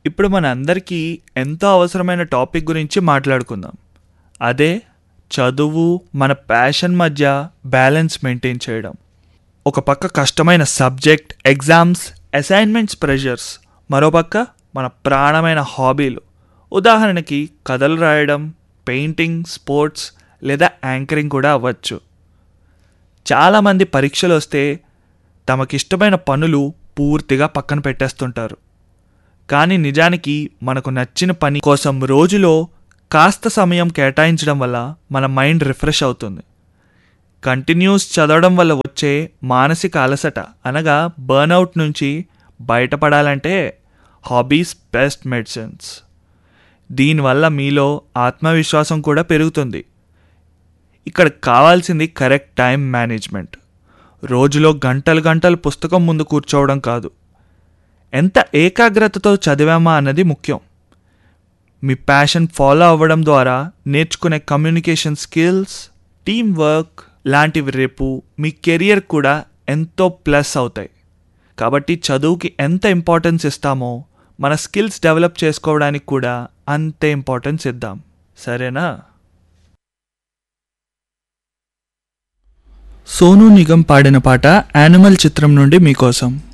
ఇప్పుడు మన అందరికీ ఎంతో అవసరమైన టాపిక్ గురించి మాట్లాడుకుందాం అదే చదువు మన ప్యాషన్ మధ్య బ్యాలెన్స్ మెయింటైన్ చేయడం ఒక పక్క కష్టమైన సబ్జెక్ట్ ఎగ్జామ్స్ అసైన్మెంట్స్ ప్రెషర్స్ మరోపక్క మన ప్రాణమైన హాబీలు ఉదాహరణకి కథలు రాయడం పెయింటింగ్ స్పోర్ట్స్ లేదా యాంకరింగ్ కూడా అవ్వచ్చు చాలామంది పరీక్షలు వస్తే తమకిష్టమైన పనులు పూర్తిగా పక్కన పెట్టేస్తుంటారు కానీ నిజానికి మనకు నచ్చిన పని కోసం రోజులో కాస్త సమయం కేటాయించడం వల్ల మన మైండ్ రిఫ్రెష్ అవుతుంది కంటిన్యూస్ చదవడం వల్ల వచ్చే మానసిక అలసట అనగా బర్న్అవుట్ నుంచి బయటపడాలంటే హాబీస్ బెస్ట్ మెడిసిన్స్ దీనివల్ల మీలో ఆత్మవిశ్వాసం కూడా పెరుగుతుంది ఇక్కడ కావాల్సింది కరెక్ట్ టైం మేనేజ్మెంట్ రోజులో గంటలు గంటలు పుస్తకం ముందు కూర్చోవడం కాదు ఎంత ఏకాగ్రతతో చదివామా అన్నది ముఖ్యం మీ ప్యాషన్ ఫాలో అవ్వడం ద్వారా నేర్చుకునే కమ్యూనికేషన్ స్కిల్స్ టీం వర్క్ లాంటివి రేపు మీ కెరియర్ కూడా ఎంతో ప్లస్ అవుతాయి కాబట్టి చదువుకి ఎంత ఇంపార్టెన్స్ ఇస్తామో మన స్కిల్స్ డెవలప్ చేసుకోవడానికి కూడా అంతే ఇంపార్టెన్స్ ఇద్దాం సరేనా సోనూ నిగం పాడిన పాట యానిమల్ చిత్రం నుండి మీకోసం